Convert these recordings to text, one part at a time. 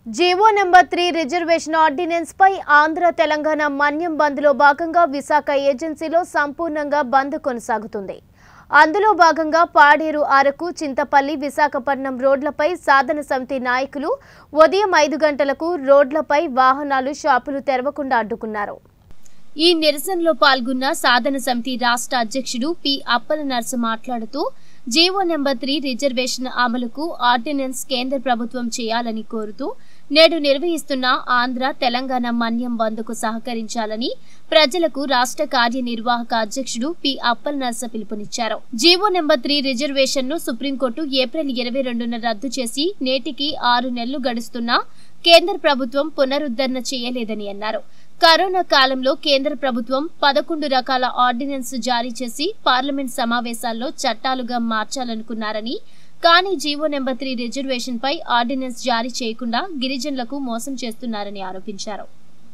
GO number three reservation ordinance పై ఆంధ్ర తెలంగాణ మన్యం బంద్లో భాగంగా విశాఖ ఏజెన్సీలో సంపూర్ణంగా బంద్ కొనసాగుతుంది అందులో భాగంగా పాడేరు అరకు చింతపల్లి విశాఖపట్నం రోడ్లపై సాధన సమితి నాయకులు ఉదయం ఐదు గంటలకు రోడ్లపై వాహనాలు షాపులు తెరవకుండా అడ్డుకున్నారు ఈ నిరసనలో పాల్గొన్న సాధన సమితి రాష్ట్ర అధ్యక్షుడు పి అప్పల నర్సు మాట్లాడుతూ జీవో నెంబర్ త్రీ రిజర్వేషన్ అమలుకు ఆర్డినెన్స్ కేంద్ర ప్రభుత్వం చేయాలని కోరుతూ నేడు నిర్వహిస్తున్న ఆంధ్ర తెలంగాణ మన్యం బంద్కు సహకరించాలని ప్రజలకు రాష్ట్ర కార్యనిర్వాహక అధ్యక్షుడు పి అప్పల్ నర్స పిలుపునిచ్చారు జీవో నెంబర్ త్రీ రిజర్వేషన్ ను సుప్రీంకోర్టు ఏప్రిల్ ఇరవై రెండున రద్దు చేసి నేటికి ఆరు నెలలు గడుస్తున్నా కేంద్ర ప్రభుత్వం పునరుద్ధరణ చేయలేదని అన్నారు కరోనా కాలంలో కేంద్ర ప్రభుత్వం పదకొండు రకాల ఆర్డినెన్స్ జారీ చేసి పార్లమెంట్ సమావేశాల్లో చట్టాలుగా మార్చాలనుకున్నారని కానీ జీవో నెంబర్ త్రీ రిజర్వేషన్ పై ఆర్డినెన్స్ జారీ చేయకుండా గిరిజనులకు మోసం చేస్తున్నారని ఆరోపించారు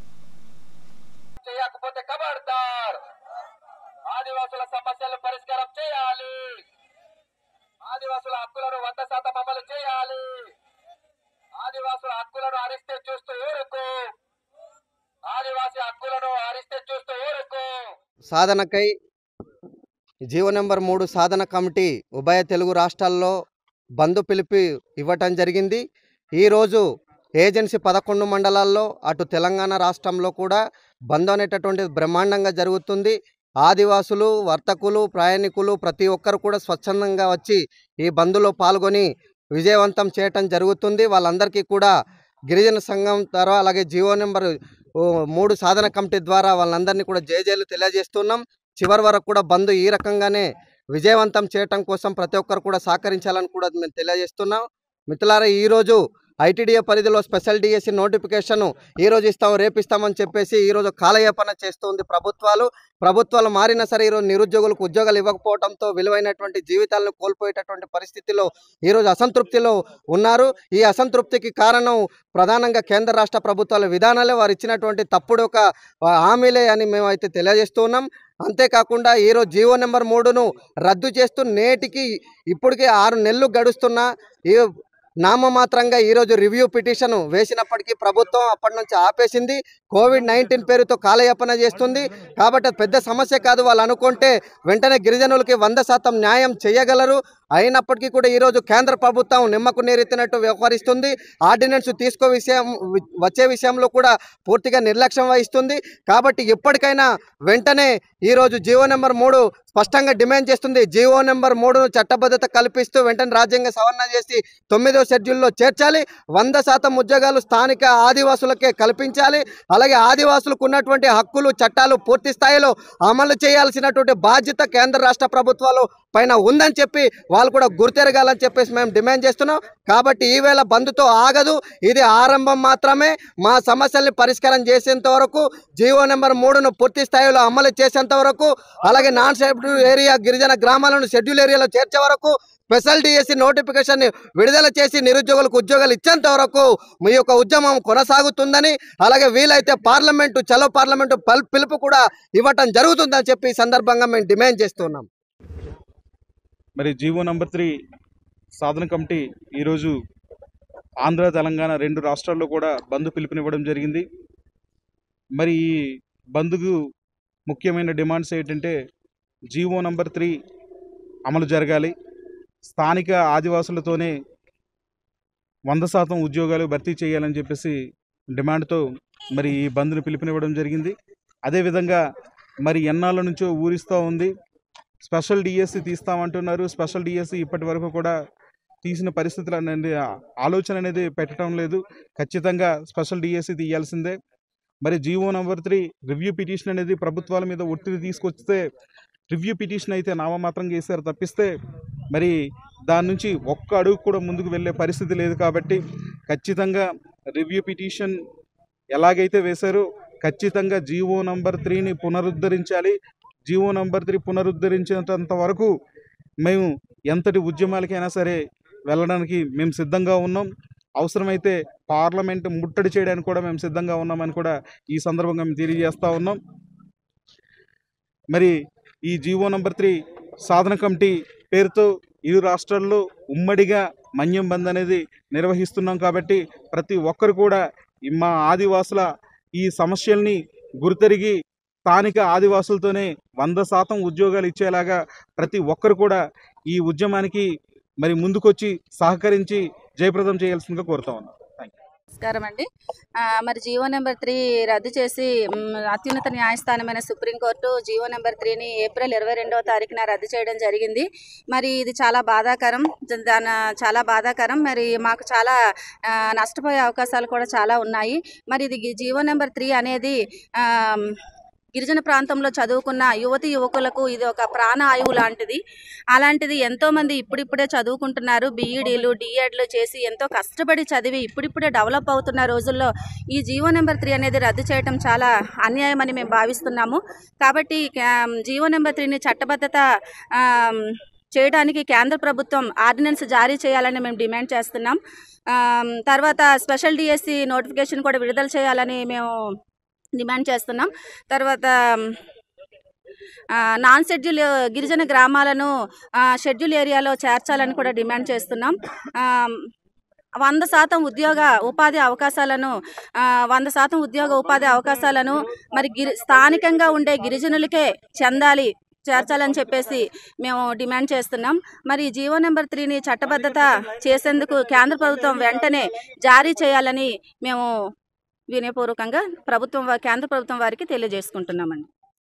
చేయకపోతే ఖబర్దార్ ఆదివాసుల సమస్యలు పరిష్కారం చేయాలి ఆదివాసుల హక్కులను వంద శాతం అమలు చేయాలి ఆదివాసుల హక్కులను హరిస్తే చూస్తూ ఊరుకు ఆదివాసి హక్కులను హరిస్తే చూస్తూ ఊరుకు సాధనకై జీవో నెంబర్ మూడు సాధన కమిటీ ఉభయ తెలుగు రాష్ట్రాల్లో బంద్ పిలిపి ఇవ్వటం జరిగింది ఈరోజు ఏజెన్సీ పదకొండు మండలాల్లో అటు తెలంగాణ రాష్ట్రంలో కూడా బంద్ అనేటటువంటిది బ్రహ్మాండంగా జరుగుతుంది ఆదివాసులు వర్తకులు ప్రయాణికులు ప్రతి ఒక్కరు కూడా స్వచ్ఛందంగా వచ్చి ఈ బంద్లో పాల్గొని విజయవంతం చేయటం జరుగుతుంది వాళ్ళందరికీ కూడా గిరిజన సంఘం ద్వారా అలాగే జీవో నెంబర్ ఓ, మూడు సాధన కమిటీ ద్వారా వాళ్ళందరినీ కూడా జేజేలు తెలియజేస్తున్నాం చివరి వరకు కూడా బంద్ ఈ రకంగానే విజయవంతం చేయటం కోసం ప్రతి ఒక్కరు కూడా సహకరించాలని కూడా మేము తెలియజేస్తున్నాం మిత్రులారా ఈరోజు ఐటీడీఏ పరిధిలో స్పెషల్ డిఎస్సి నోటిఫికేషన్ ఈరోజు ఇస్తాం రేపు ఇస్తామని చెప్పేసి ఈరోజు కాలయాపన చేస్తుంది ప్రభుత్వాలు ప్రభుత్వాలు మారినా సరే ఈరోజు నిరుద్యోగులకు ఉద్యోగాలు ఇవ్వకపోవడంతో విలువైనటువంటి జీవితాలను కోల్పోయేటటువంటి పరిస్థితిలో ఈరోజు అసంతృప్తిలో ఉన్నారు ఈ అసంతృప్తికి కారణం ప్రధానంగా కేంద్ర రాష్ట్ర ప్రభుత్వాల విధానాలే వారు ఇచ్చినటువంటి తప్పుడు ఒక ఆ, హామీలే అని మేము అయితే తెలియజేస్తున్నాం అంతేకాకుండా ఈరోజు జీవో నెంబర్ మూడును రద్దు చేస్తూ నేటికి ఇప్పటికే ఆరు నెలలు గడుస్తున్నా ఈ నామమాత్రంగా ఈరోజు రివ్యూ పిటిషన్ వేసినప్పటికీ ప్రభుత్వం అప్పటి నుంచి ఆపేసింది కోవిడ్ నైన్టీన్ పేరుతో కాలయాపన చేస్తుంది కాబట్టి అది పెద్ద సమస్య కాదు వాళ్ళు అనుకుంటే వెంటనే గిరిజనులకి వంద శాతం న్యాయం చేయగలరు అయినప్పటికీ కూడా ఈరోజు కేంద్ర ప్రభుత్వం నిమ్మకు నీరెత్తినట్టు వ్యవహరిస్తుంది ఆర్డినెన్స్ తీసుకో విషయం వచ్చే విషయంలో కూడా పూర్తిగా నిర్లక్ష్యం వహిస్తుంది కాబట్టి ఎప్పటికైనా వెంటనే ఈరోజు జీవో నెంబర్ మూడు స్పష్టంగా డిమాండ్ చేస్తుంది జీవో నెంబర్ మూడును చట్టబద్ధత కల్పిస్తూ వెంటనే రాజ్యాంగ సవరణ చేసి తొమ్మిదో షెడ్యూల్లో చేర్చాలి వంద శాతం ఉద్యోగాలు స్థానిక ఆదివాసులకే కల్పించాలి అలాగే ఆదివాసులకు ఉన్నటువంటి హక్కులు చట్టాలు పూర్తి స్థాయిలో అమలు చేయాల్సినటువంటి బాధ్యత కేంద్ర రాష్ట్ర ప్రభుత్వాలు పైన ఉందని చెప్పి వాళ్ళు కూడా గుర్తెరగాలని చెప్పేసి మేము డిమాండ్ చేస్తున్నాం కాబట్టి ఈవేళ బంద్తో ఆగదు ఇది ఆరంభం మాత్రమే మా సమస్యల్ని పరిష్కారం చేసేంత వరకు జీవో నెంబర్ మూడును పూర్తి స్థాయిలో అమలు చేసేంత వరకు అలాగే నాన్ షెడ్యూల్ ఏరియా గిరిజన గ్రామాలను షెడ్యూల్ ఏరియాలో చేర్చే వరకు స్పెషల్ డిఎస్సి నోటిఫికేషన్ విడుదల చేసి నిరుద్యోగులకు ఉద్యోగాలు ఇచ్చేంత వరకు మీ యొక్క ఉద్యమం కొనసాగుతుందని అలాగే వీలైతే పార్లమెంటు చలో పార్లమెంటు పల్ పిలుపు కూడా ఇవ్వటం జరుగుతుందని చెప్పి ఈ సందర్భంగా మేము డిమాండ్ చేస్తున్నాం మరి జీవో నంబర్ త్రీ సాధన కమిటీ ఈరోజు ఆంధ్ర తెలంగాణ రెండు రాష్ట్రాల్లో కూడా బంద్ పిలుపునివ్వడం జరిగింది మరి ఈ బంద్కు ముఖ్యమైన డిమాండ్స్ ఏంటంటే జీవో నంబర్ త్రీ అమలు జరగాలి స్థానిక ఆదివాసులతోనే వంద శాతం ఉద్యోగాలు భర్తీ చేయాలని చెప్పేసి డిమాండ్తో మరి ఈ బంద్ను పిలుపునివ్వడం జరిగింది అదేవిధంగా మరి ఎన్నాళ్ళ నుంచో ఊరిస్తూ ఉంది స్పెషల్ డిఎస్సి తీస్తామంటున్నారు స్పెషల్ డిఎస్సి ఇప్పటి వరకు కూడా తీసిన పరిస్థితులు అనేది ఆలోచన అనేది పెట్టడం లేదు ఖచ్చితంగా స్పెషల్ డిఎస్సి తీయాల్సిందే మరి GO number three review petition అనేది ప్రభుత్వాల మీద ఒత్తిడి తీసుకొస్తే రివ్యూ పిటిషన్ అయితే నామమాత్రంగా వేశారు తప్పిస్తే మరి దాని నుంచి ఒక్క అడుగు కూడా ముందుకు వెళ్ళే పరిస్థితి లేదు కాబట్టి ఖచ్చితంగా రివ్యూ పిటిషన్ ఎలాగైతే వేశారో ఖచ్చితంగా జీవో నంబర్ త్రీని పునరుద్ధరించాలి జీవో నంబర్ త్రీ పునరుద్ధరించేంత వరకు మేము ఎంతటి ఉద్యమాలకైనా సరే వెళ్ళడానికి మేము సిద్ధంగా ఉన్నాం అవసరమైతే పార్లమెంట్ ముట్టడి చేయడానికి కూడా మేము సిద్ధంగా ఉన్నామని కూడా ఈ సందర్భంగా మేము తెలియజేస్తూ ఉన్నాం మరి ఈ జీవో నంబర్ త్రీ సాధన కమిటీ పేరుతో ఇరు రాష్ట్రాల్లో ఉమ్మడిగా మన్యం బంద్ అనేది నిర్వహిస్తున్నాం కాబట్టి ప్రతి ఒక్కరు కూడా ఈ మా ఆదివాసుల ఈ సమస్యల్ని గుర్తెరిగి స్థానిక ఆదివాసులతోనే వంద శాతం ఉద్యోగాలు ఇచ్చేలాగా ప్రతి ఒక్కరు కూడా ఈ ఉద్యమానికి మరి ముందుకొచ్చి సహకరించి జయప్రదం చేయాల్సిందిగా కోరుతా ఉన్నాం నమస్కారం అండి ఆ, మరి జీవో నెంబర్ త్రీ రద్దు చేసి మ్, అత్యున్నత న్యాయస్థానమైన సుప్రీంకోర్టు జీవో నెంబర్ త్రీని ఏప్రిల్ ఇరవై రెండవ తారీఖున రద్దు చేయడం జరిగింది మరి ఇది చాలా బాధాకరం జ- దాని చాలా బాధాకరం మరి మాకు చాలా ఆ, నష్టపోయే అవకాశాలు కూడా చాలా ఉన్నాయి మరి ఇది గి- జీవో నెంబర్ త్రీ అనేది ఆ, గిరిజన ప్రాంతంలో చదువుకున్న యువతి యువకులకు ఇది ఒక ప్రాణ ఆయువు లాంటిది అలాంటిది ఎంతోమంది ఇప్పుడిప్పుడే చదువుకుంటున్నారు బీఈడీలు డిఎడ్లు చేసి ఎంతో కష్టపడి చదివి ఇప్పుడిప్పుడే డెవలప్ అవుతున్న రోజుల్లో ఈ జీవో నెంబర్ త్రీ అనేది రద్దు చేయడం చాలా అన్యాయమని మేము భావిస్తున్నాము కాబట్టి ఆ, జీవో నెంబర్ త్రీని చట్టబద్ధత ఆ, చేయడానికి కేంద్ర ప్రభుత్వం ఆర్డినెన్స్ జారీ చేయాలని మేము డిమాండ్ చేస్తున్నాం ఆ, తర్వాత స్పెషల్ డిఎస్సి నోటిఫికేషన్ కూడా విడుదల చేయాలని మేము డిమాండ్ చేస్తున్నాం తర్వాత ఆ, నాన్ షెడ్యూల్ గిరిజన గ్రామాలను ఆ, షెడ్యూల్ ఏరియాలో చేర్చాలని కూడా డిమాండ్ చేస్తున్నాం ఆ, వంద శాతం ఉద్యోగ ఉపాధి అవకాశాలను ఆ, వంద శాతం ఉద్యోగ ఉపాధి అవకాశాలను మరి గిరి స్థానికంగా ఉండే గిరిజనులకే చెందాలి చేర్చాలని చెప్పేసి మేము డిమాండ్ చేస్తున్నాం మరి జీవో నెంబర్ త్రీని చట్టబద్ధత చేసేందుకు కేంద్ర ప్రభుత్వం వెంటనే జారీ చేయాలని మేము వినయపూర్వకంగా ప్రభుత్వం వా- కేంద్ర ప్రభుత్వం వారికి తెలియజేసుకుంటున్నామండి